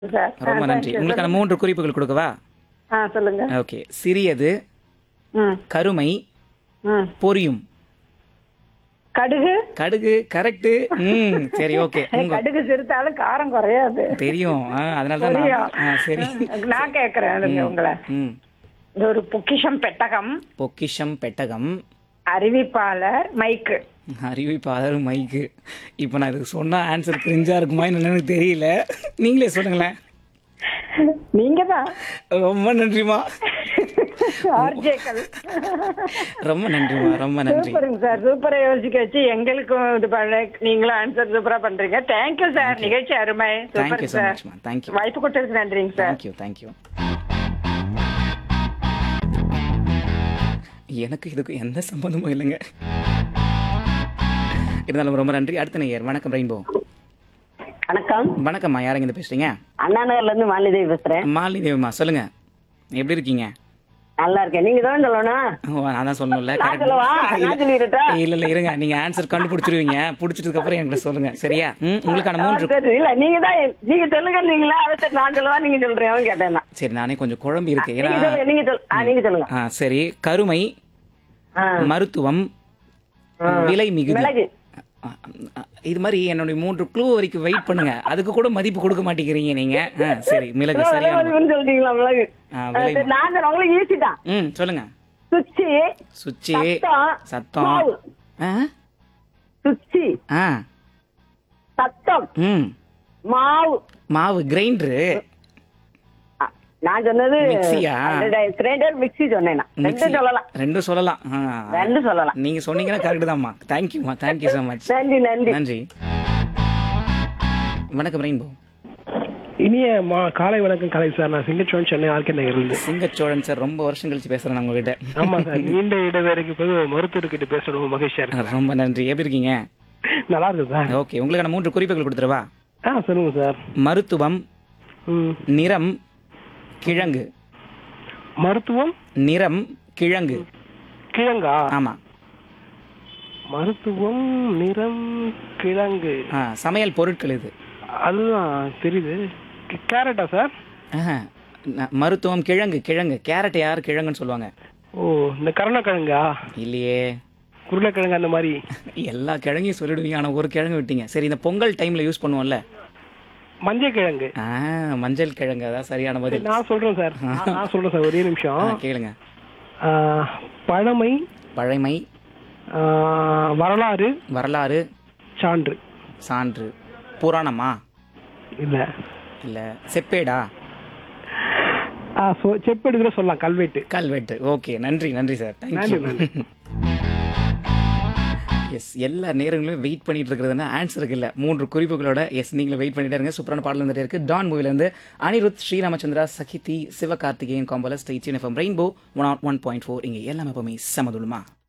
Sir ரொம்ப நன்றி உங்களுக்கான மூன்று குறிப்புகள் கொடுக்கவா ஆ சொல்லுங்க ஓகே சிறியது ம் கருமை ம் பொரியும் கடுகு கடுகு கரெக்ட் ம் சரி ஓகே உங்க கடுகு சிரித்தாலும் காரம் குறையாது தெரியும் ஆ, அதனால தான் புரியும். நான் ஆ, சரி நான் கேட்கறேன் நீங்க உங்களை ம் இது ஒரு பொக்கிஷம் பெட்டகம் பொக்கிஷம் பெட்டகம் அறிவிப்பாளர் மைக்கு அறிவிப்பாளர் மைக்கு இப்போ நான் இதுக்கு சொன்ன ஆன்சர் கிரிஞ்சா இருக்குமா என்னன்னு எனக்கு தெரியல நீங்களே சொல்லுங்களேன் நீங்க தான் ரொம்ப நன்றிமா ஆர்ஜேக்கள் ரொம்ப நன்றிமா ரொம்ப நன்றி சூப்பருங்க சார் சூப்பரா யோசிக்க வச்சு எங்களுக்கும் இது பண்ண நீங்களும் ஆன்சர் சூப்பரா பண்றீங்க தேங்க்யூ சார் நிகழ்ச்சி அருமை தேங்க்யூ சூப்பர் ஸோ சார் மச்மா தேங்க்யூ வாய்ப்பு கொடுத்ததுக்கு நன்றிங்க சார் தேங்க்யூ தேங்க்யூ எனக்கு இதுக்கு எந்த சம்பந்தமும் இல்லைங்க இருந்தாலும் ரொம்ப நன்றி அடுத்த நேயர் வணக்கம் ரெயின்போ வணக்கம் வணக்கம்மா யாருங்க இருந்து பேசுறீங்க அண்ணா நகர்ல இருந்து மாலிதேவி பேசுறேன் மாலினி தேவிமா சொல்லுங்க எப்படி இருக்கீங்க நல்லா இருக்கேன் நீங்க தான் சொல்லணும் ஓ, நான் தான் சொல்லணும்ல நான் சொல்லவா? நான் சொல்லிடட்டா? correct. இல்ல இல்ல இருங்க நீங்க ஆன்சர் கண்டுபிடிச்சிருவீங்க பிடிச்சதுக்கு அப்புறம் என்கிட்ட சொல்லுங்க சரியா ம், உங்களுக்கான மூன்று சரி, இல்ல நீங்க தான் நீங்க சொல்லுங்க நீங்களா அதை சரி நான் சொல்லவா நீங்க சொல்றேன் கேட்டேன் நான். சரி நானே கொஞ்சம் குழம்பி இருக்கு நீங்க ஏன்னா சொல்லுங்க நீங்க சொல் ஆ, நீங்க சொல்லுங்க ஆ, சரி கருமை ஆ, மருத்துவம் விலை மிகுதி மிளகு ஆ, ஆ, இது மாதிரி என்னுடைய மூன்று க்ளூ வரைக்கும் வெயிட் பண்ணுங்க அதுக்கு கூட மதிப்பு கொடுக்க மாட்டேங்கிறீங்க நீங்க ஆ, சரி மிளகு சரியான மிளகுன்னு சொல்றீங்களா மிளகு ஆ, ஆ, விலை சரி, நான் சொல்றேன் உங்களுக்கு ஈஸி தான் ம் சொல்லுங்க சுச்சி சுச்சி சத்தம், சத்தம் மாவு. ஆ சுச்சி ஆ சத்தம் ம் மாவு மாவு கிரைண்டரு ஆ, நான் சொன்னது மிக்ஸியா? கிரைண்டர் மிக்ஸி சொன்னேன் நான். ரெண்டு சொல்லலாம் ரெண்டும் சொல்லலாம் ஆ. ரெண்டு சொல்லலாம் நீங்க சொன்னீங்கன்னா கரெக்ட் தான்மா தேங்க்யூமா தேங்க்யூ ஸோ மச் நன்றி நன்றி நன்றி வணக்கம் ரெயின்போ இனிய மா காலை வணக்கம் கலை சார் நான் சிங்கச்சோன் சென்னை ஆர்கே நகர்லேருந்து சிங்கச்சோழன் சார் ரொம்ப வருஷம் கழிச்சு பேசுறேன் நான் உங்ககிட்ட ஆமா சார் நீண்ட இடைவேளைக்கு பிறகு மருத்துவர்கிட்ட பேசணும் மகிழ்ச்சியா இருக்கு ரொம்ப நன்றி எப்படி இருக்கீங்க நல்லா இருக்கு சார் ஓகே உங்களுக்கான மூன்று குறிப்புகள் கொடுத்துருவா ஆ சொல்லுங்க சார் மருத்துவம் ம். நிறம் கிழங்கு மருத்துவம் நிறம் கிழங்கு கிழங்கா ஆமா மருத்துவம் நிறம் கிழங்கு ஆ, சமையல் பொருட்கள் இது அதுதான் தெரியுது கே- கேரட்டா சார் ஆஹா. ந- மருத்துவம் கிழங்கு கிழங்கு கேரட் யார் கிழங்குன்னு சொல்லுவாங்க ஓ இந்த கருணக்கிழங்கா இல்லையே உருளைக்கிழங்கு அந்த மாதிரி எல்லா கிழங்கையும் சொல்லிடுவீங்க ஆனா ஒரு கிழங்கு விட்டீங்க சரி இந்த பொங்கல் டைம்ல யூஸ் பண்ணுவோம்ல மஞ்சள் கிழங்கு ஆ மஞ்சள் கிழங்கு அதான் சரியான பதில் நான் சொல்றேன் சார் நான் நான் சொல்றேன் சார் ஒரே ஆ, நிமிஷம் கேளுங்க ஆ, பழமை பழைமை ஆ, வரலாறு வரலாறு சான்று சான்று புராணமா இல்ல இல்ல செப்பேடா ஆ, சொ- செப்பேடு கூட சொல்லலாம் கல்வெட்டு கல்வெட்டு ஓகே நன்றி நன்றி சார் நன்றி, தேங்க்யூ எஸ் எல்லா நேரங்களும் வெயிட் பண்ணிட்டு இருக்கிறதுனா ஆன்சருக்கு இல்லை மூன்று குறிப்புகளோட எஸ் நீங்களும் வெயிட் பண்ணிட்டே இருங்க சூப்பரான பாடல் வந்துட்டே இருக்கு டான் மூவிலேருந்து அனிருத் ஸ்ரீராமச்சந்திரா சகிதி சிவகார்த்திகேயன் காம்போல ஸ்டேச்சின் FM rainbow one one point four இங்கே எல்லாமே எப்பவுமே சமதுலமா